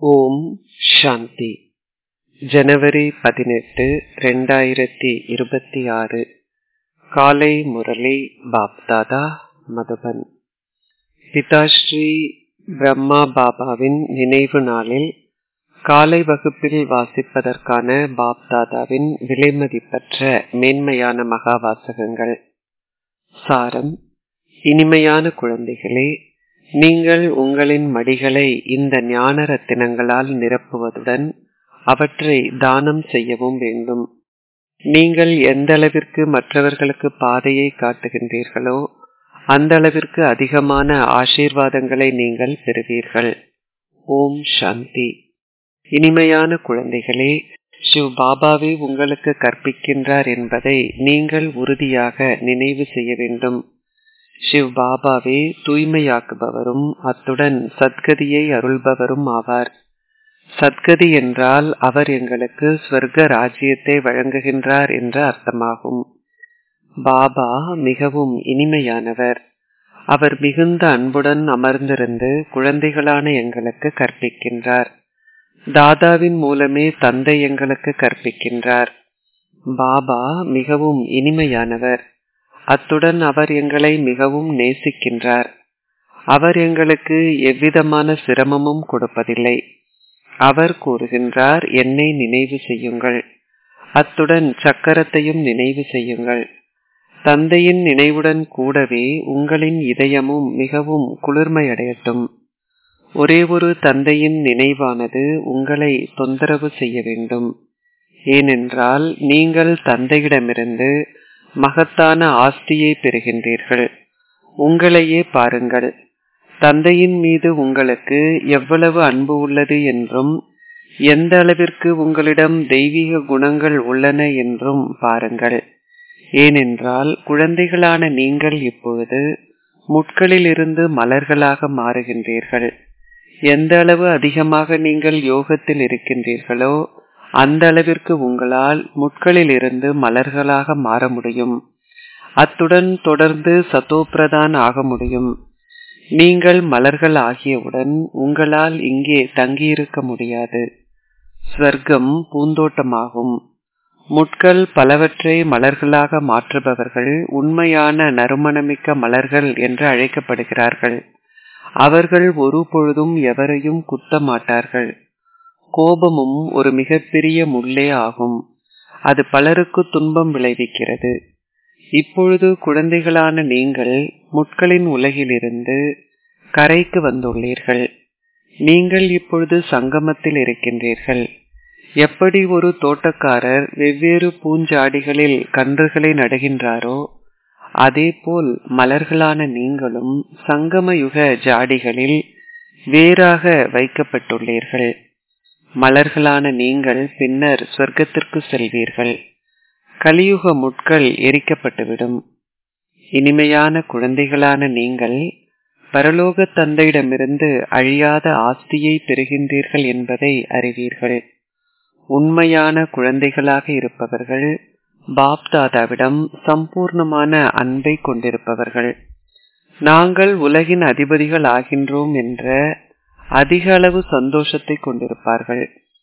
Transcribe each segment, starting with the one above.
ஓம் சாந்தி ஜனவரி பதினெட்டு ரெண்டாயிரத்தி இருபத்தி ஆறு காலை முரளி பாப்தாதா மதுபன் பிதாஸ்ரீ பிரம்மா பாபாவின் நினைவு நாளில் காலை வகுப்பில் வாசிப்பதற்கான பாப்தாதாவின் விலைமதிப்பற்ற மேன்மையான மகா வாசகங்கள் சாரம் இனிமையான குழந்தைகளே நீங்கள் உங்களின் மடிகளை இந்த ஞான ரத்தினங்களால் நிரப்புவதுடன் அவற்றை தானம் செய்யவும் வேண்டும் நீங்கள் எந்த அளவிற்கு மற்றவர்களுக்கு பாதையை காட்டுகின்றீர்களோ அந்த அளவிற்கு அதிகமான ஆசீர்வாதங்களை நீங்கள் பெறுவீர்கள் ஓம் சாந்தி இனிமையான குழந்தைகளே சிவ் பாபாவே உங்களுக்கு கற்பிக்கின்றார் என்பதை நீங்கள் உறுதியாக நினைவு செய்ய வேண்டும் சிவ் பாபாவே தூய்மையாக்குபவரும் அத்துடன் சத்கதியை அருள்பவரும் ஆவார் சத்கதி என்றால் அவர் எங்களுக்கு ஸ்வர்க்க ராஜ்யத்தை வழங்குகின்றார் என்ற அர்த்தமாகும் பாபா மிகவும் இனிமையானவர் அவர் மிகுந்த அன்புடன் அமர்ந்திருந்து குழந்தைகளான எங்களுக்கு கற்பிக்கின்றார் தாதாவின் மூலமே தந்தை எங்களுக்கு கற்பிக்கின்றார் பாபா மிகவும் இனிமையானவர் அத்துடன் அவர் எங்களை மிகவும் நேசிக்கின்றார் அவர் எங்களுக்கு எவ்விதமான சிரமமும் கொடுப்பதில்லை அவர் கூறுகின்றார் என்னை நினைவு செய்யுங்கள் அத்துடன் சக்கரத்தையும் நினைவு செய்யுங்கள் தந்தையின் நினைவுடன் கூடவே உங்களின் இதயமும் மிகவும் குளிர்மையடையட்டும் ஒரே ஒரு தந்தையின் நினைவானது உங்களை தொந்தரவு செய்ய வேண்டும் ஏனென்றால் நீங்கள் தந்தையிடமிருந்து மகத்தான ஆஸ்தியை பெறுகின்றீர்கள் உங்களையே பாருங்கள் தந்தையின் மீது உங்களுக்கு எவ்வளவு அன்பு உள்ளது என்றும் எந்த அளவிற்கு உங்களிடம் தெய்வீக குணங்கள் உள்ளன என்றும் பாருங்கள் ஏனென்றால் குழந்தைகளான நீங்கள் இப்பொழுது முட்களில் இருந்து மலர்களாக மாறுகின்றீர்கள் எந்த அளவு அதிகமாக நீங்கள் யோகத்தில் இருக்கின்றீர்களோ அந்த அளவிற்கு உங்களால் முட்களில் இருந்து மலர்களாக மாற முடியும் அத்துடன் தொடர்ந்து சத்தோப்பிரதான் ஆக முடியும் நீங்கள் மலர்கள் ஆகியவுடன் உங்களால் இங்கே தங்கியிருக்க முடியாது ஸ்வர்க்கம் பூந்தோட்டமாகும் முட்கள் பலவற்றை மலர்களாக மாற்றுபவர்கள் உண்மையான நறுமணமிக்க மலர்கள் என்று அழைக்கப்படுகிறார்கள் அவர்கள் ஒரு பொழுதும் எவரையும் குத்த மாட்டார்கள் கோபமும் ஒரு மிகப்பெரிய முள்ளே ஆகும் அது பலருக்கு துன்பம் விளைவிக்கிறது இப்பொழுது குழந்தைகளான நீங்கள் முட்களின் உலகிலிருந்து கரைக்கு வந்துள்ளீர்கள் நீங்கள் இப்பொழுது சங்கமத்தில் இருக்கின்றீர்கள் எப்படி ஒரு தோட்டக்காரர் வெவ்வேறு பூஞ்சாடிகளில் கன்றுகளை நடுகின்றாரோ அதேபோல் மலர்களான நீங்களும் சங்கம யுக ஜாடிகளில் வேறாக வைக்கப்பட்டுள்ளீர்கள் மலர்களான நீங்கள் பின்னர் சொர்க்கத்திற்கு செல்வீர்கள் கலியுக முட்கள் எரிக்கப்பட்டுவிடும் இனிமையான குழந்தைகளான நீங்கள் பரலோக தந்தையிடமிருந்து அழியாத ஆஸ்தியை பெறுகின்றீர்கள் என்பதை அறிவீர்கள் உண்மையான குழந்தைகளாக இருப்பவர்கள் பாப்தாதாவிடம் சம்பூர்ணமான அன்பை கொண்டிருப்பவர்கள் நாங்கள் உலகின் அதிபதிகள் ஆகின்றோம் என்ற அதிக அளவு சந்தோஷத்தை கொண்டிருப்பார்கள்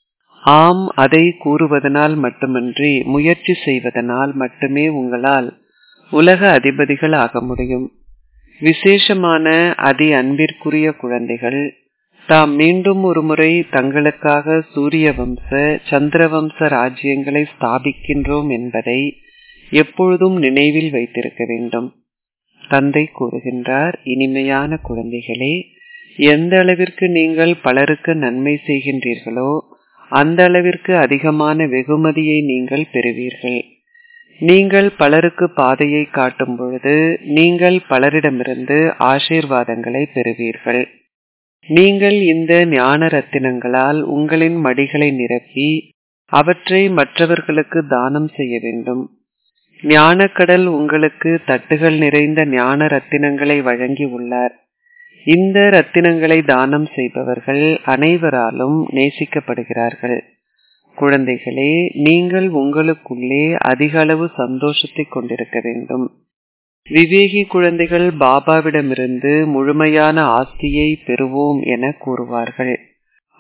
ஆம் அதை கூறுவதனால் மட்டுமின்றி முயற்சி செய்வதனால் மட்டுமே உங்களால் உலக அதிபதிகள் ஆக முடியும் விசேஷமான அதி அன்பிற்குரிய குழந்தைகள் தாம் மீண்டும் ஒரு முறை தங்களுக்காக சூரிய வம்ச சந்திரவம்ச ராஜ்யங்களை ஸ்தாபிக்கின்றோம் என்பதை எப்பொழுதும் நினைவில் வைத்திருக்க வேண்டும் தந்தை கூறுகின்றார் இனிமையான குழந்தைகளே எந்த அளவிற்கு நீங்கள் பலருக்கு நன்மை செய்கின்றீர்களோ அந்த அளவிற்கு அதிகமான வெகுமதியை நீங்கள் பெறுவீர்கள் நீங்கள் பலருக்கு பாதையை காட்டும் பொழுது நீங்கள் பலரிடமிருந்து ஆசீர்வாதங்களை பெறுவீர்கள் நீங்கள் இந்த ஞான ரத்தினங்களால் உங்களின் மடிகளை நிரப்பி அவற்றை மற்றவர்களுக்கு தானம் செய்ய வேண்டும் ஞானக்கடல் உங்களுக்கு தட்டுகள் நிறைந்த ஞான ரத்தினங்களை வழங்கி உள்ளார் இந்த ரத்தினங்களை தானம் செய்பவர்கள் அனைவராலும் நேசிக்கப்படுகிறார்கள் குழந்தைகளே நீங்கள் உங்களுக்குள்ளே அதிக அளவு சந்தோஷத்தை கொண்டிருக்க வேண்டும் விவேகி குழந்தைகள் பாபாவிடமிருந்து முழுமையான ஆஸ்தியை பெறுவோம் என கூறுவார்கள்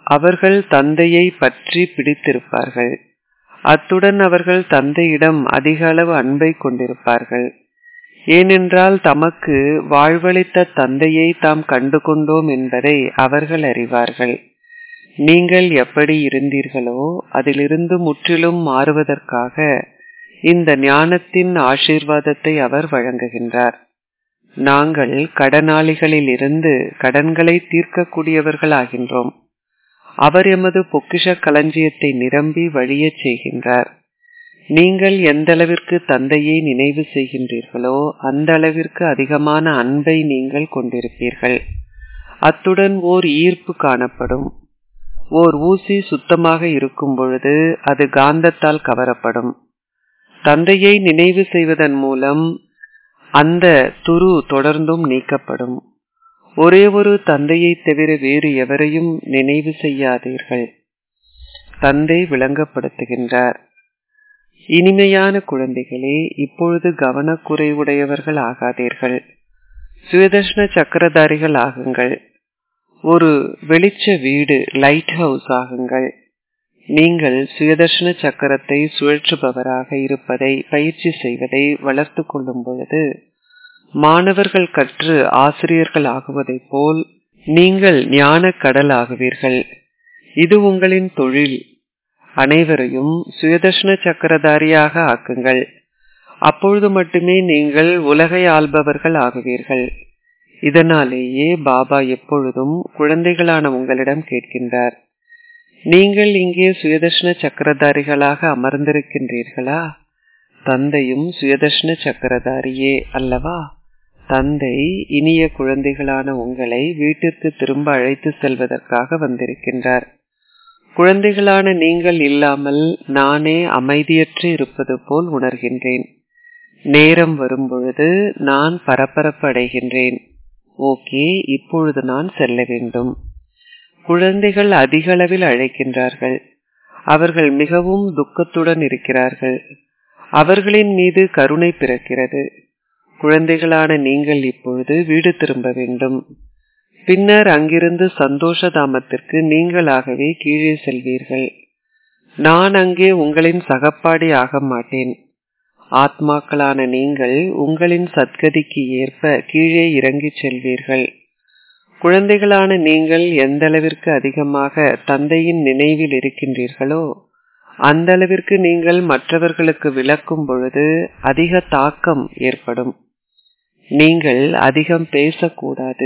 அவர்கள் தந்தையை பற்றி பிடித்திருப்பார்கள் அத்துடன் அவர்கள் தந்தையிடம் அதிக அளவு அன்பை கொண்டிருப்பார்கள் ஏனென்றால் தமக்கு வாழ்வளித்த தந்தையை தாம் கண்டு கொண்டோம் என்பதை அவர்கள் அறிவார்கள் நீங்கள் எப்படி இருந்தீர்களோ அதிலிருந்து முற்றிலும் மாறுவதற்காக இந்த ஞானத்தின் ஆசீர்வாதத்தை அவர் வழங்குகின்றார் நாங்கள் கடனாளிகளில் இருந்து கடன்களை தீர்க்கக்கூடியவர்கள் ஆகின்றோம் அவர் எமது பொக்கிஷ களஞ்சியத்தை நிரம்பி வழியச் செய்கின்றார் நீங்கள் எந்த அளவிற்கு தந்தையை நினைவு செய்கின்றீர்களோ அந்த அளவிற்கு அதிகமான அன்பை நீங்கள் கொண்டிருப்பீர்கள் அத்துடன் ஓர் ஈர்ப்பு காணப்படும் ஓர் ஊசி சுத்தமாக இருக்கும் பொழுது அது காந்தத்தால் கவரப்படும் தந்தையை நினைவு செய்வதன் மூலம் அந்த துரு தொடர்ந்தும் நீக்கப்படும் ஒரே ஒரு தந்தையை தவிர வேறு எவரையும் நினைவு செய்யாதீர்கள் தந்தை விளங்கப்படுத்துகின்றார் இனிமையான குழந்தைகளே இப்பொழுது கவனக்குறைவுடையவர்கள் ஆகாதீர்கள் சுயதர்ஷன சக்கரதாரிகள் ஆகுங்கள் ஒரு வெளிச்ச வீடு லைட் ஹவுஸ் ஆகுங்கள் நீங்கள் சுயதர்ஷன சக்கரத்தை சுழற்றுபவராக இருப்பதை பயிற்சி செய்வதை வளர்த்து கொள்ளும் பொழுது மாணவர்கள் கற்று ஆசிரியர்கள் ஆகுவதைப் போல் நீங்கள் ஞான கடல் ஆகுவீர்கள் இது உங்களின் தொழில் அனைவரையும் சுயதர்ஷன சக்கரதாரியாக ஆக்குங்கள் அப்பொழுது மட்டுமே நீங்கள் உலகை ஆள்பவர்கள் ஆகுவீர்கள் இதனாலேயே பாபா எப்பொழுதும் குழந்தைகளான உங்களிடம் கேட்கின்றார் நீங்கள் இங்கே சுயதர்ஷன சக்கரதாரிகளாக அமர்ந்திருக்கின்றீர்களா தந்தையும் சுயதர்ஷன சக்கரதாரியே அல்லவா தந்தை இனிய குழந்தைகளான உங்களை வீட்டிற்கு திரும்ப அழைத்து செல்வதற்காக வந்திருக்கின்றார் குழந்தைகளான நீங்கள் இல்லாமல் நானே அமைதியற்று இருப்பது போல் உணர்கின்றேன் நேரம் வரும்பொழுது நான் பரபரப்பு அடைகின்றேன் ஓகே இப்பொழுது நான் செல்ல வேண்டும் குழந்தைகள் அதிக அளவில் அழைக்கின்றார்கள் அவர்கள் மிகவும் துக்கத்துடன் இருக்கிறார்கள் அவர்களின் மீது கருணை பிறக்கிறது குழந்தைகளான நீங்கள் இப்பொழுது வீடு திரும்ப வேண்டும் பின்னர் அங்கிருந்து சந்தோஷ தாமத்திற்கு நீங்களாகவே கீழே செல்வீர்கள் நான் அங்கே உங்களின் சகப்பாடி ஆக மாட்டேன் ஆத்மாக்களான நீங்கள் உங்களின் சத்கதிக்கு ஏற்ப கீழே இறங்கிச் செல்வீர்கள் குழந்தைகளான நீங்கள் எந்த அளவிற்கு அதிகமாக தந்தையின் நினைவில் இருக்கின்றீர்களோ அந்த அளவிற்கு நீங்கள் மற்றவர்களுக்கு விளக்கும் பொழுது அதிக தாக்கம் ஏற்படும் நீங்கள் அதிகம் பேசக்கூடாது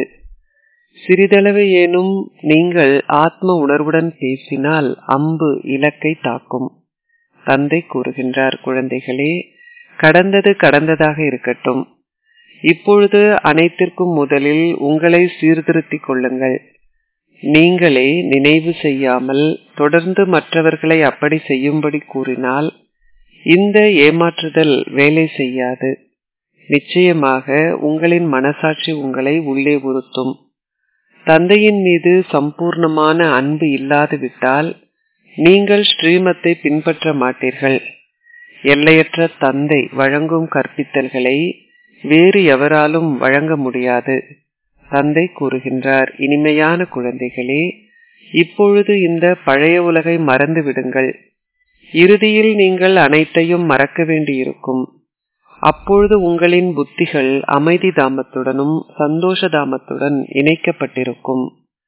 சிறிதளவு ஏனும் நீங்கள் ஆத்ம உணர்வுடன் பேசினால் அம்பு இலக்கை தாக்கும் தந்தை கூறுகின்றார் குழந்தைகளே கடந்தது கடந்ததாக இருக்கட்டும் இப்பொழுது அனைத்திற்கும் முதலில் உங்களை சீர்திருத்திக் கொள்ளுங்கள் நீங்களே நினைவு செய்யாமல் தொடர்ந்து மற்றவர்களை அப்படி செய்யும்படி கூறினால் இந்த ஏமாற்றுதல் வேலை செய்யாது நிச்சயமாக உங்களின் மனசாட்சி உங்களை உள்ளே உறுத்தும் தந்தையின் மீது சம்பூர்ணமான அன்பு இல்லாது விட்டால் நீங்கள் ஸ்ரீமத்தை பின்பற்ற மாட்டீர்கள் எல்லையற்ற தந்தை வழங்கும் கற்பித்தல்களை வேறு எவராலும் வழங்க முடியாது தந்தை கூறுகின்றார் இனிமையான குழந்தைகளே இப்பொழுது இந்த பழைய உலகை மறந்து விடுங்கள் இறுதியில் நீங்கள் அனைத்தையும் மறக்க வேண்டியிருக்கும் அப்பொழுது உங்களின் புத்திகள் அமைதி தாமத்துடனும் சந்தோஷ தாமத்துடன் இணைக்கப்பட்டிருக்கும்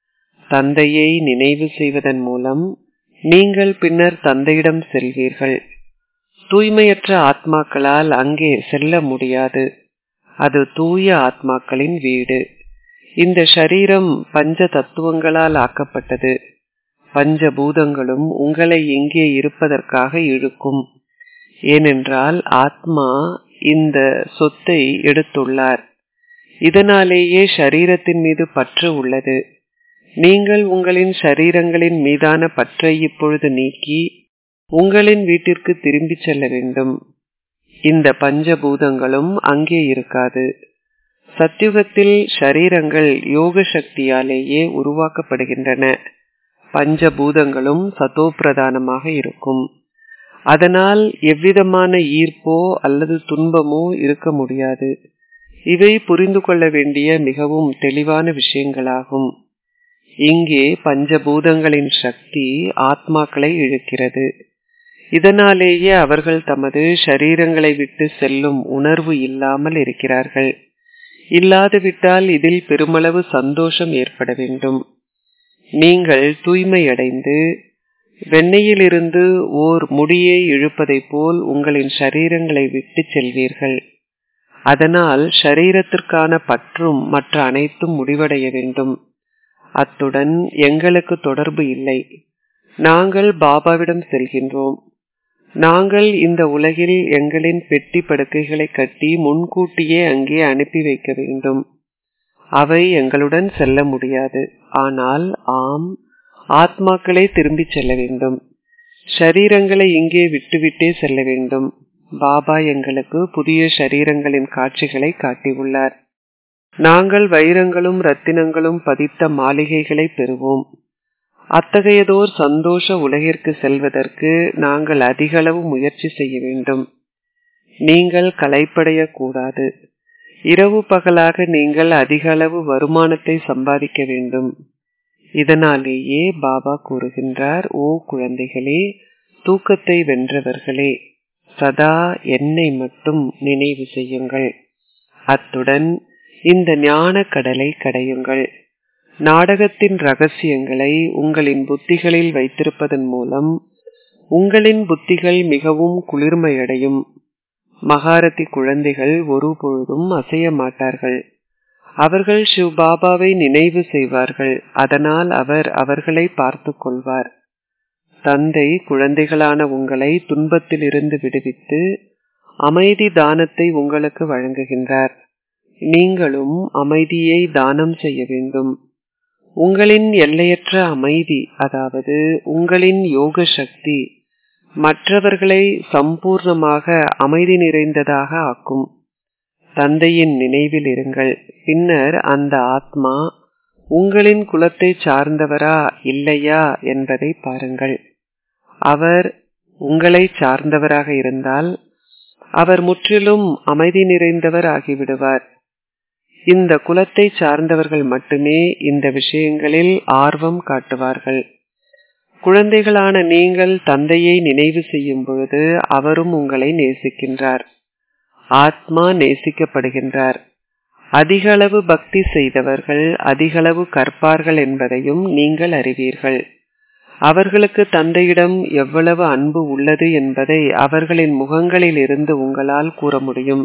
தந்தையை நினைவு செய்வதன் மூலம் நீங்கள் பின்னர் தந்தையிடம் செல்வீர்கள் தூய்மையற்ற ஆத்மாக்களால் அங்கே செல்ல முடியாது அது தூய ஆத்மாக்களின் வீடு இந்த ஷரீரம் பஞ்ச தத்துவங்களால் ஆக்கப்பட்டது பஞ்ச பூதங்களும் உங்களை இங்கே இருப்பதற்காக இழுக்கும் ஏனென்றால் ஆத்மா இந்த சொத்தை எடுத்துள்ளார் இதனாலேயே ஷரீரத்தின் மீது பற்று உள்ளது நீங்கள் உங்களின் ஷரீரங்களின் மீதான பற்றை இப்பொழுது நீக்கி உங்களின் வீட்டிற்கு திரும்பி செல்ல வேண்டும் இந்த பஞ்சபூதங்களும் அங்கே இருக்காது சத்தியுகத்தில் ஷரீரங்கள் யோக சக்தியாலேயே உருவாக்கப்படுகின்றன பஞ்சபூதங்களும் சதோப்பிரதானமாக இருக்கும் அதனால் எவ்விதமான ஈர்ப்போ அல்லது துன்பமோ இருக்க முடியாது இவை புரிந்து கொள்ள வேண்டிய மிகவும் தெளிவான விஷயங்களாகும் இங்கே பஞ்சபூதங்களின் சக்தி ஆத்மாக்களை இழுக்கிறது இதனாலேயே அவர்கள் தமது ஷரீரங்களை விட்டு செல்லும் உணர்வு இல்லாமல் இருக்கிறார்கள் இல்லாதுவிட்டால் இதில் பெருமளவு சந்தோஷம் ஏற்பட வேண்டும் நீங்கள் தூய்மையடைந்து வெண்ணையிலிருந்து ஓர் முடியை இழுப்பதைப் போல் உங்களின் ஷரீரங்களை விட்டு செல்வீர்கள் அதனால் ஷரீரத்திற்கான பற்றும் மற்ற அனைத்தும் முடிவடைய வேண்டும் அத்துடன் எங்களுக்கு தொடர்பு இல்லை நாங்கள் பாபாவிடம் செல்கின்றோம் நாங்கள் இந்த உலகில் எங்களின் பெட்டி படுக்கைகளை கட்டி முன்கூட்டியே அங்கே அனுப்பி வைக்க வேண்டும் அவை எங்களுடன் செல்ல முடியாது ஆனால் ஆம் ஆத்மாக்களே திரும்பிச் செல்ல வேண்டும் ஷரீரங்களை இங்கே விட்டுவிட்டே செல்ல வேண்டும் பாபா எங்களுக்கு புதிய ஷரீரங்களின் காட்சிகளை காட்டியுள்ளார் நாங்கள் வைரங்களும் ரத்தினங்களும் பதித்த மாளிகைகளை பெறுவோம் அத்தகையதோர் சந்தோஷ உலகிற்கு செல்வதற்கு நாங்கள் அதிகளவு முயற்சி செய்ய வேண்டும் நீங்கள் களைப்படையக்கூடாது இரவு பகலாக நீங்கள் அதிக அளவு வருமானத்தை சம்பாதிக்க வேண்டும் இதனாலேயே பாபா கூறுகின்றார் ஓ குழந்தைகளே தூக்கத்தை வென்றவர்களே சதா என்னை மட்டும் நினைவு செய்யுங்கள் அத்துடன் இந்த ஞான கடலை கடையுங்கள் நாடகத்தின் ரகசியங்களை உங்களின் புத்திகளில் வைத்திருப்பதன் மூலம் உங்களின் புத்திகள் மிகவும் குளிர்மையடையும் மகாரதி குழந்தைகள் ஒருபொழுதும் அசைய மாட்டார்கள் அவர்கள் சிவ் பாபாவை நினைவு செய்வார்கள் அதனால் அவர் அவர்களை பார்த்து கொள்வார் தந்தை குழந்தைகளான உங்களை துன்பத்தில் இருந்து விடுவித்து அமைதி தானத்தை உங்களுக்கு வழங்குகின்றார் நீங்களும் அமைதியை தானம் செய்ய வேண்டும் உங்களின் எல்லையற்ற அமைதி அதாவது உங்களின் யோக சக்தி மற்றவர்களை சம்பூர்ணமாக அமைதி நிறைந்ததாக ஆக்கும் தந்தையின் நினைவில் இருங்கள் பின்னர் அந்த ஆத்மா உங்களின் குலத்தை சார்ந்தவரா இல்லையா என்பதை பாருங்கள் அவர் உங்களை சார்ந்தவராக இருந்தால் அவர் முற்றிலும் அமைதி நிறைந்தவர் ஆகிவிடுவார் இந்த குலத்தை சார்ந்தவர்கள் மட்டுமே இந்த விஷயங்களில் ஆர்வம் காட்டுவார்கள் குழந்தைகளான நீங்கள் தந்தையை நினைவு செய்யும் பொழுது அவரும் உங்களை நேசிக்கின்றார் ஆத்மா நேசிக்கப்படுகின்றார் அதிகளவு பக்தி செய்தவர்கள் அதிகளவு கற்பார்கள் என்பதையும் நீங்கள் அறிவீர்கள் அவர்களுக்கு தந்தையிடம் எவ்வளவு அன்பு உள்ளது என்பதை அவர்களின் முகங்களில் இருந்து உங்களால் கூற முடியும்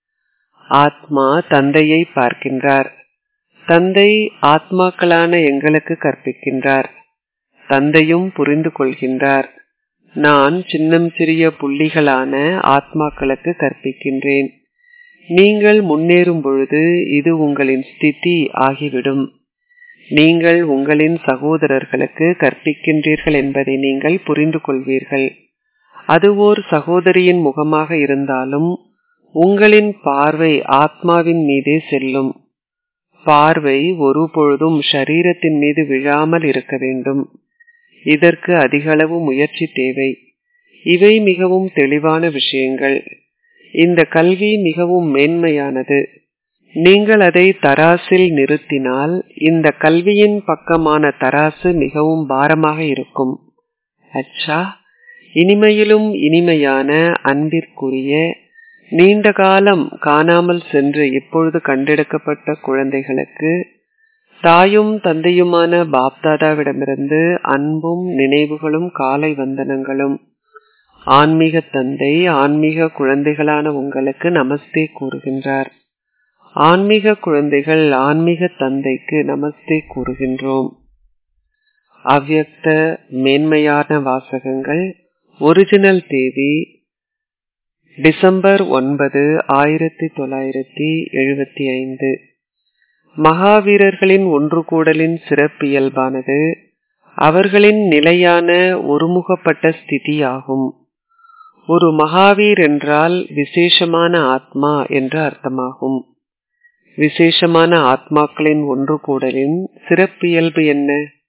ஆத்மா தந்தையை பார்க்கின்றார் தந்தை ஆத்மாக்களான எங்களுக்கு கற்பிக்கின்றார் தந்தையும் புரிந்து கொள்கின்றார் நான் சின்னம் சிறிய புள்ளிகளான ஆத்மாக்களுக்கு கற்பிக்கின்றேன் நீங்கள் முன்னேறும் பொழுது இது உங்களின் ஸ்திதி ஆகிவிடும் நீங்கள் உங்களின் சகோதரர்களுக்கு கற்பிக்கின்றீர்கள் என்பதை நீங்கள் புரிந்து கொள்வீர்கள் அது ஓர் சகோதரியின் முகமாக இருந்தாலும் உங்களின் பார்வை ஆத்மாவின் மீதே செல்லும் பார்வை ஒருபொழுதும் ஷரீரத்தின் மீது விழாமல் இருக்க வேண்டும் இதற்கு அதிகளவு முயற்சி தேவை இவை மிகவும் தெளிவான விஷயங்கள் இந்த கல்வி மிகவும் மேன்மையானது நீங்கள் அதை தராசில் நிறுத்தினால் இந்த கல்வியின் பக்கமான தராசு மிகவும் பாரமாக இருக்கும் அச்சா இனிமையிலும் இனிமையான அன்பிற்குரிய நீண்ட காலம் காணாமல் சென்று இப்பொழுது கண்டெடுக்கப்பட்ட குழந்தைகளுக்கு தாயும் தந்தையுமான பாப்தாதாவிடமிருந்து அன்பும் நினைவுகளும் காலை வந்தனங்களும் ஆன்மீக தந்தை ஆன்மீக குழந்தைகளான உங்களுக்கு நமஸ்தே கூறுகின்றார் ஆன்மீக குழந்தைகள் ஆன்மீக தந்தைக்கு நமஸ்தே கூறுகின்றோம் அவ்யக்த மேன்மையான வாசகங்கள் ஒரிஜினல் தேதி டிசம்பர் ஒன்பது ஆயிரத்தி தொள்ளாயிரத்தி எழுபத்தி ஐந்து மகாவீரர்களின் ஒன்று கூடலின் சிறப்பியல்பானது அவர்களின் நிலையான ஒருமுகப்பட்ட ஸ்திதி ஆகும் ஒரு மகாவீர் என்றால் விசேஷமான ஆத்மா என்று அர்த்தமாகும் விசேஷமான ஆத்மாக்களின் ஒன்று கூடலின் சிறப்பியல்பு என்ன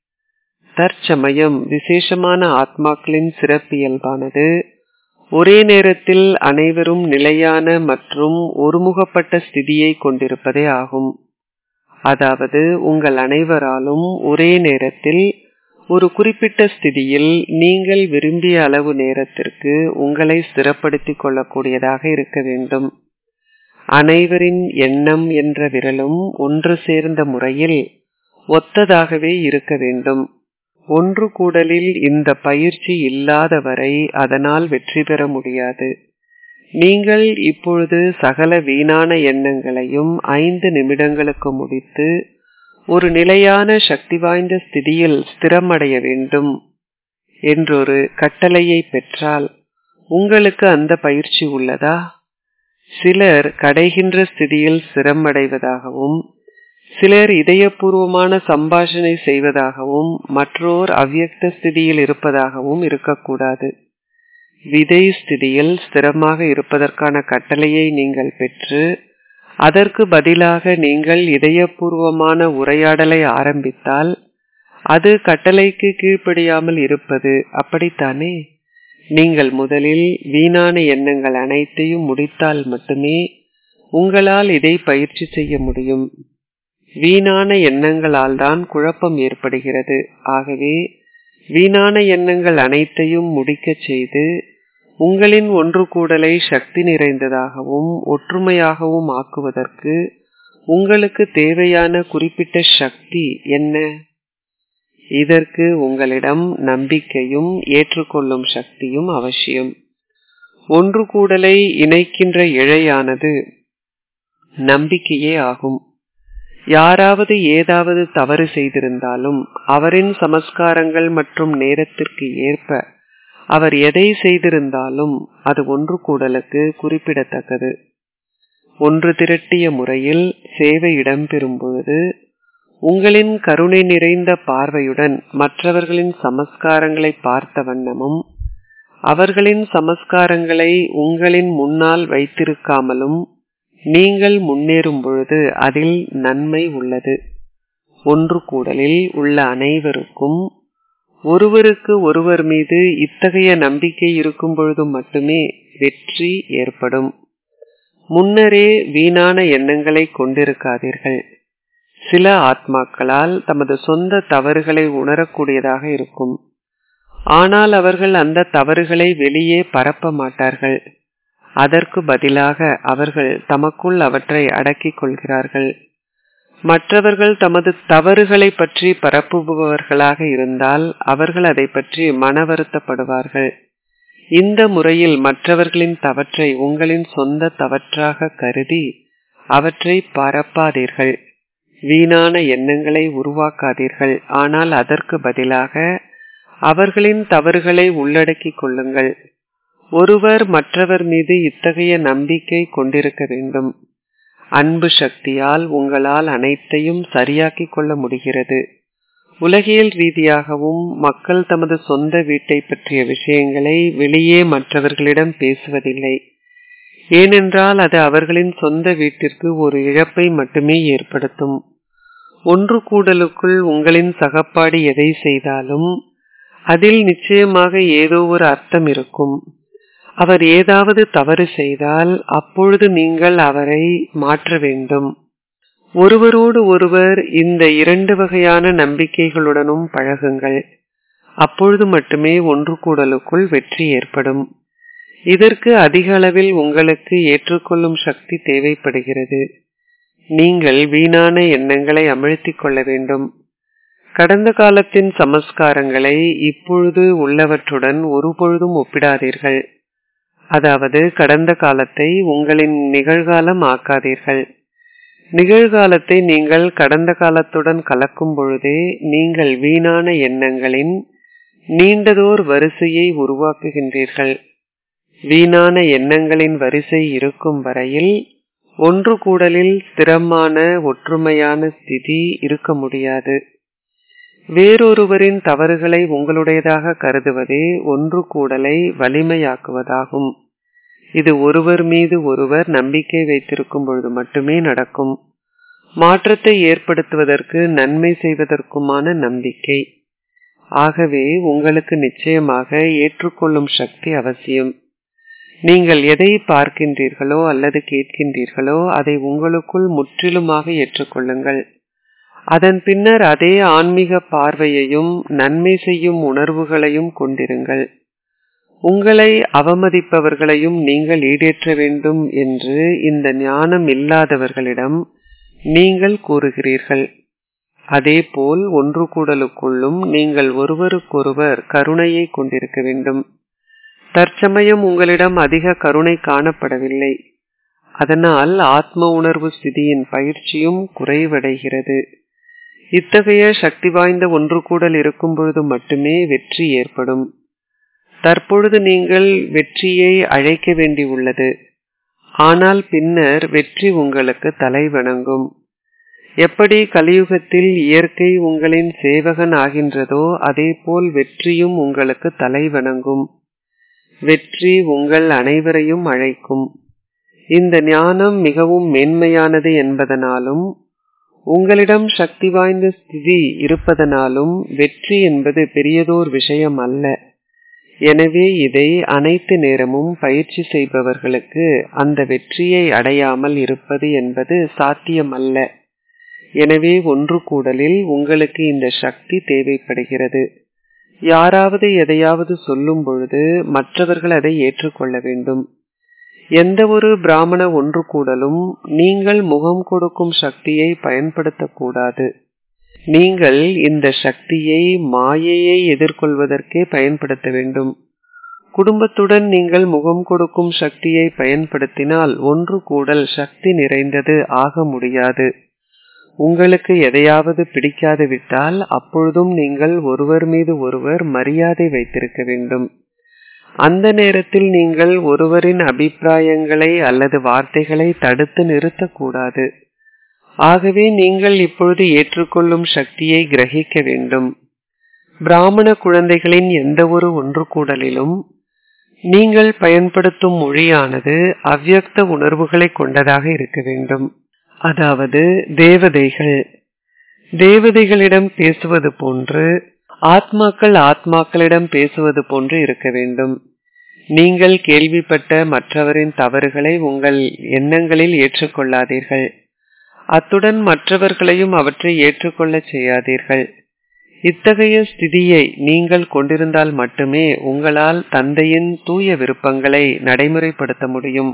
தற்சமயம் விசேஷமான ஆத்மாக்களின் சிறப்பியல்பானது ஒரே நேரத்தில் அனைவரும் நிலையான மற்றும் ஒருமுகப்பட்ட ஸ்திதியை கொண்டிருப்பதே ஆகும் அதாவது உங்கள் அனைவராலும் ஒரே நேரத்தில் ஒரு குறிப்பிட்ட ஸ்திதியில் நீங்கள் விரும்பிய அளவு நேரத்திற்கு உங்களை ஸ்திரப்படுத்திக் கொள்ளக்கூடியதாக இருக்க வேண்டும் அனைவரின் எண்ணம் என்ற விரலும் ஒன்று சேர்ந்த முறையில் ஒத்ததாகவே இருக்க வேண்டும் ஒன்று கூடலில் இந்த பயிற்சி இல்லாத வரை அதனால் வெற்றி பெற முடியாது நீங்கள் இப்பொழுது சகல வீணான எண்ணங்களையும் ஐந்து நிமிடங்களுக்கு முடித்து ஒரு நிலையான சக்தி வாய்ந்த ஸ்திதியில் ஸ்திரமடைய வேண்டும் என்றொரு கட்டளையை பெற்றால் உங்களுக்கு அந்த பயிற்சி உள்ளதா சிலர் கடைகின்ற ஸ்திதியில் ஸ்திரமடைவதாகவும் சிலர் இதயபூர்வமான சம்பாஷணை செய்வதாகவும் மற்றோர் அவ்வியக்த ஸ்திதியில் இருப்பதாகவும் இருக்கக்கூடாது விதை ஸ்திதியில் ஸ்திரமாக இருப்பதற்கான கட்டளையை நீங்கள் பெற்று அதற்கு பதிலாக நீங்கள் இதயபூர்வமான உரையாடலை ஆரம்பித்தால் அது கட்டளைக்கு கீழ்ப்படியாமல் இருப்பது அப்படித்தானே நீங்கள் முதலில் வீணான எண்ணங்கள் அனைத்தையும் முடித்தால் மட்டுமே உங்களால் இதை பயிற்சி செய்ய முடியும் வீணான எண்ணங்களால் தான் குழப்பம் ஏற்படுகிறது ஆகவே வீணான எண்ணங்கள் அனைத்தையும் முடிக்கச் செய்து உங்களின் ஒன்று கூடலை சக்தி நிறைந்ததாகவும் ஒற்றுமையாகவும் ஆக்குவதற்கு உங்களுக்கு தேவையான குறிப்பிட்ட சக்தி என்ன இதற்கு உங்களிடம் நம்பிக்கையும் ஏற்றுக்கொள்ளும் சக்தியும் அவசியம் ஒன்று கூடலை இணைக்கின்ற இழையானது நம்பிக்கையே ஆகும் யாராவது ஏதாவது தவறு செய்திருந்தாலும் அவரின் சமஸ்காரங்கள் மற்றும் நேரத்திற்கு ஏற்ப அவர் எதை செய்திருந்தாலும் அது ஒன்று கூடலுக்கு குறிப்பிடத்தக்கது ஒன்று திரட்டிய முறையில் சேவை இடம்பெறும் பொழுது உங்களின் கருணை நிறைந்த பார்வையுடன் மற்றவர்களின் சமஸ்காரங்களை பார்த்த வண்ணமும் அவர்களின் சமஸ்காரங்களை உங்களின் முன்னால் வைத்திருக்காமலும் நீங்கள் முன்னேறும் பொழுது அதில் நன்மை உள்ளது ஒன்று கூடலில் உள்ள அனைவருக்கும் ஒருவருக்கு ஒருவர் மீது இத்தகைய நம்பிக்கை இருக்கும் பொழுது மட்டுமே வெற்றி ஏற்படும் முன்னரே வீணான எண்ணங்களை கொண்டிருக்காதீர்கள் சில ஆத்மாக்களால் தமது சொந்த தவறுகளை உணரக்கூடியதாக இருக்கும் ஆனால் அவர்கள் அந்த தவறுகளை வெளியே பரப்ப மாட்டார்கள் அதற்கு பதிலாக அவர்கள் தமக்குள் அவற்றை அடக்கிக் கொள்கிறார்கள் மற்றவர்கள் தமது தவறுகளை பற்றி பரப்புபவர்களாக இருந்தால் அவர்கள் அதை பற்றி மன வருத்தப்படுவார்கள் இந்த முறையில் மற்றவர்களின் தவற்றை உங்களின் சொந்த தவற்றாக கருதி அவற்றை பரப்பாதீர்கள் வீணான எண்ணங்களை உருவாக்காதீர்கள் ஆனால் அதற்கு பதிலாக அவர்களின் தவறுகளை உள்ளடக்கிக் கொள்ளுங்கள் ஒருவர் மற்றவர் மீது இத்தகைய நம்பிக்கை கொண்டிருக்க வேண்டும் அன்பு சக்தியால் உங்களால் அனைத்தையும் சரியாக்கிக் கொள்ள முடிகிறது உலகியல் ரீதியாகவும் மக்கள் தமது சொந்த வீட்டை பற்றிய விஷயங்களை வெளியே மற்றவர்களிடம் பேசுவதில்லை ஏனென்றால் அது அவர்களின் சொந்த வீட்டிற்கு ஒரு இழப்பை மட்டுமே ஏற்படுத்தும் ஒன்று கூடலுக்குள் உங்களின் சகப்பாடி எதை செய்தாலும் அதில் நிச்சயமாக ஏதோ ஒரு அர்த்தம் இருக்கும் அவர் ஏதாவது தவறு செய்தால் அப்பொழுது நீங்கள் அவரை மாற்ற வேண்டும் ஒருவரோடு ஒருவர் இந்த இரண்டு வகையான நம்பிக்கைகளுடனும் பழகுங்கள் அப்பொழுது மட்டுமே ஒன்று கூடலுக்குள் வெற்றி ஏற்படும் இதற்கு அதிக அளவில் உங்களுக்கு ஏற்றுக்கொள்ளும் சக்தி தேவைப்படுகிறது நீங்கள் வீணான எண்ணங்களை அமிழ்த்திக் கொள்ள வேண்டும் கடந்த காலத்தின் சமஸ்காரங்களை இப்பொழுது உள்ளவற்றுடன் ஒருபொழுதும் ஒப்பிடாதீர்கள் அதாவது கடந்த காலத்தை உங்களின் நிகழ்காலம் ஆக்காதீர்கள் நிகழ்காலத்தை நீங்கள் கடந்த காலத்துடன் கலக்கும் பொழுதே நீங்கள் வீணான எண்ணங்களின் நீண்டதோர் வரிசையை உருவாக்குகின்றீர்கள் வீணான எண்ணங்களின் வரிசை இருக்கும் வரையில் ஒன்று கூடலில் ஸ்திரமான ஒற்றுமையான ஸ்திதி இருக்க முடியாது வேறொருவரின் தவறுகளை உங்களுடையதாக கருதுவதே ஒன்று கூடலை வலிமையாக்குவதாகும் இது ஒருவர் மீது ஒருவர் நம்பிக்கை வைத்திருக்கும் பொழுது மட்டுமே நடக்கும் மாற்றத்தை ஏற்படுத்துவதற்கு நன்மை செய்வதற்குமான நம்பிக்கை ஆகவே உங்களுக்கு நிச்சயமாக ஏற்றுக்கொள்ளும் சக்தி அவசியம் நீங்கள் எதை பார்க்கின்றீர்களோ அல்லது கேட்கின்றீர்களோ அதை உங்களுக்குள் முற்றிலுமாக ஏற்றுக்கொள்ளுங்கள் அதன் பின்னர் அதே ஆன்மீக பார்வையையும் நன்மை செய்யும் உணர்வுகளையும் கொண்டிருங்கள் உங்களை அவமதிப்பவர்களையும் நீங்கள் ஈடேற்ற வேண்டும் என்று இந்த ஞானம் இல்லாதவர்களிடம் நீங்கள் கூறுகிறீர்கள் அதேபோல் ஒன்று கூடலுக்குள்ளும் நீங்கள் ஒருவருக்கொருவர் கருணையை கொண்டிருக்க வேண்டும் தற்சமயம் உங்களிடம் அதிக கருணை காணப்படவில்லை அதனால் ஆத்ம உணர்வு ஸ்திதியின் பயிற்சியும் குறைவடைகிறது இத்தகைய சக்தி வாய்ந்த ஒன்று கூடல் இருக்கும் பொழுது மட்டுமே வெற்றி ஏற்படும் தற்பொழுது நீங்கள் வெற்றியை அழைக்க வேண்டியுள்ளது ஆனால் பின்னர் வெற்றி உங்களுக்கு தலை வணங்கும் எப்படி கலியுகத்தில் இயற்கை உங்களின் சேவகன் ஆகின்றதோ அதேபோல் வெற்றியும் உங்களுக்கு தலை வணங்கும் வெற்றி உங்கள் அனைவரையும் அழைக்கும் இந்த ஞானம் மிகவும் மேன்மையானது என்பதனாலும் உங்களிடம் சக்தி வாய்ந்த ஸ்திதி இருப்பதனாலும் வெற்றி என்பது பெரியதோர் விஷயம் அல்ல எனவே இதை அனைத்து நேரமும் பயிற்சி செய்பவர்களுக்கு அந்த வெற்றியை அடையாமல் இருப்பது என்பது சாத்தியமல்ல எனவே ஒன்று கூடலில் உங்களுக்கு இந்த சக்தி தேவைப்படுகிறது யாராவது எதையாவது சொல்லும் பொழுது மற்றவர்கள் அதை ஏற்றுக்கொள்ள வேண்டும் எந்த ஒரு பிராமண ஒன்று கூடலும் நீங்கள் முகம் கொடுக்கும் சக்தியை பயன்படுத்தக்கூடாது நீங்கள் இந்த சக்தியை மாயையை எதிர்கொள்வதற்கே பயன்படுத்த வேண்டும் குடும்பத்துடன் நீங்கள் முகம் கொடுக்கும் சக்தியை பயன்படுத்தினால் ஒன்று கூடல் சக்தி நிறைந்தது ஆக முடியாது உங்களுக்கு எதையாவது பிடிக்காது விட்டால் அப்பொழுதும் நீங்கள் ஒருவர் மீது ஒருவர் மரியாதை வைத்திருக்க வேண்டும் அந்த நேரத்தில் நீங்கள் ஒருவரின் அபிப்பிராயங்களை அல்லது வார்த்தைகளை தடுத்து நிறுத்தக்கூடாது ஆகவே நீங்கள் இப்பொழுது ஏற்றுக்கொள்ளும் சக்தியை கிரகிக்க வேண்டும் பிராமண குழந்தைகளின் எந்த ஒரு ஒன்று கூடலிலும் நீங்கள் பயன்படுத்தும் மொழியானது அவ்வியக்த உணர்வுகளை கொண்டதாக இருக்க வேண்டும் அதாவது தேவதைகள் தேவதைகளிடம் பேசுவது போன்று ஆத்மாக்கள் ஆத்மாக்களிடம் பேசுவது போன்று இருக்க வேண்டும் நீங்கள் கேள்விப்பட்ட மற்றவரின் தவறுகளை உங்கள் எண்ணங்களில் ஏற்றுக்கொள்ளாதீர்கள் அத்துடன் மற்றவர்களையும் அவற்றை ஏற்றுக்கொள்ள செய்யாதீர்கள் இத்தகைய ஸ்திதியை நீங்கள் கொண்டிருந்தால் மட்டுமே உங்களால் தந்தையின் தூய விருப்பங்களை நடைமுறைப்படுத்த முடியும்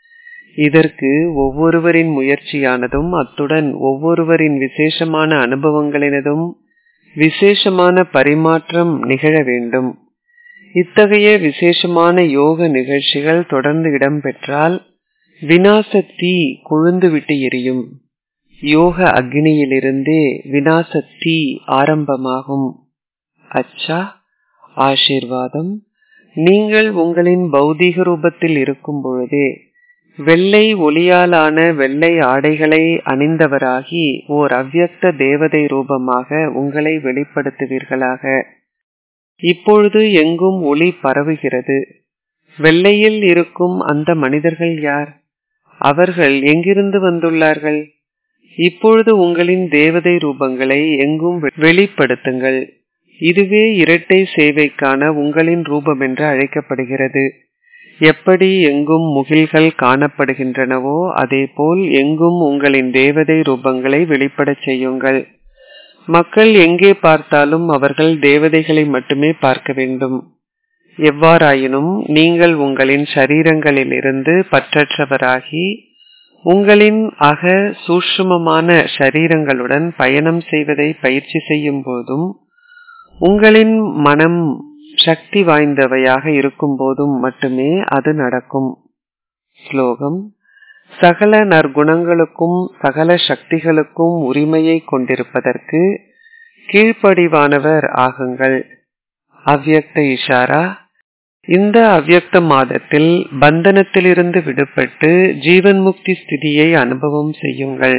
இதற்கு ஒவ்வொருவரின் முயற்சியானதும் அத்துடன் ஒவ்வொருவரின் விசேஷமான அனுபவங்களினதும் விசேஷமான பரிமாற்றம் நிகழ வேண்டும் இத்தகைய விசேஷமான யோக நிகழ்ச்சிகள் தொடர்ந்து இடம்பெற்றால் வினாச தீ கொழுந்துவிட்டு எரியும் யோக அக்னியிலிருந்தே வினாச தீ ஆரம்பமாகும் அச்சா ஆசீர்வாதம் நீங்கள் உங்களின் பௌதீக ரூபத்தில் இருக்கும் பொழுதே வெள்ளை ஒளியாலான வெள்ளை ஆடைகளை அணிந்தவராகி ஓர் அவ்வியக்த தேவதை ரூபமாக உங்களை வெளிப்படுத்துவீர்களாக இப்பொழுது எங்கும் ஒளி பரவுகிறது வெள்ளையில் இருக்கும் அந்த மனிதர்கள் யார் அவர்கள் எங்கிருந்து வந்துள்ளார்கள் இப்பொழுது உங்களின் தேவதை ரூபங்களை எங்கும் வெளிப்படுத்துங்கள் இதுவே இரட்டை சேவைக்கான உங்களின் ரூபம் என்று அழைக்கப்படுகிறது எப்படி எங்கும் முகில்கள் காணப்படுகின்றனவோ அதேபோல் எங்கும் உங்களின் தேவதை ரூபங்களை வெளிப்படச் செய்யுங்கள் மக்கள் எங்கே பார்த்தாலும் அவர்கள் தேவதைகளை மட்டுமே பார்க்க வேண்டும் எவ்வாறாயினும் நீங்கள் உங்களின் சரீரங்களிலிருந்து பற்றற்றவராகி உங்களின் அக சூஷ்மமான சரீரங்களுடன் பயணம் செய்வதை பயிற்சி செய்யும் போதும் உங்களின் மனம் சக்தி வாய்ந்தவையாக இருக்கும் போதும் மட்டுமே அது நடக்கும் ஸ்லோகம் சகல நற்குணங்களுக்கும் சகல சக்திகளுக்கும் உரிமையை கொண்டிருப்பதற்கு கீழ்ப்படிவானவர் ஆகுங்கள் அவ்வியக்த இஷாரா இந்த அவ்வியக்த மாதத்தில் பந்தனத்திலிருந்து விடுபட்டு ஜீவன் முக்தி ஸ்திதியை அனுபவம் செய்யுங்கள்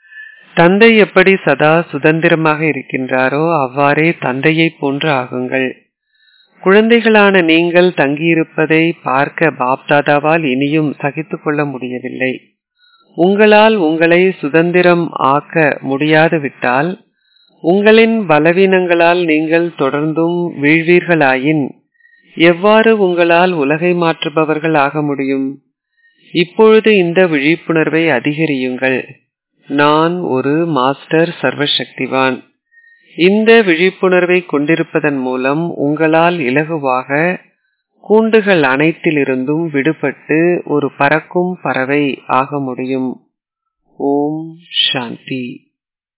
தந்தை எப்படி சதா சுதந்திரமாக இருக்கின்றாரோ அவ்வாறே தந்தையை போன்று ஆகுங்கள் குழந்தைகளான நீங்கள் தங்கியிருப்பதை பார்க்க பாப்தாதாவால் இனியும் சகித்துக் கொள்ள முடியவில்லை உங்களால் உங்களை சுதந்திரம் ஆக்க முடியாது விட்டால் உங்களின் பலவீனங்களால் நீங்கள் தொடர்ந்தும் வீழ்வீர்களாயின் எவ்வாறு உங்களால் உலகை மாற்றுபவர்கள் ஆக முடியும் இப்பொழுது இந்த விழிப்புணர்வை அதிகரியுங்கள் நான் ஒரு மாஸ்டர் சர்வசக்திவான் இந்த விழிப்புணர்வை கொண்டிருப்பதன் மூலம் உங்களால் இலகுவாக கூண்டுகள் அனைத்திலிருந்தும் விடுபட்டு ஒரு பறக்கும் பறவை ஆக முடியும் ஓம் சாந்தி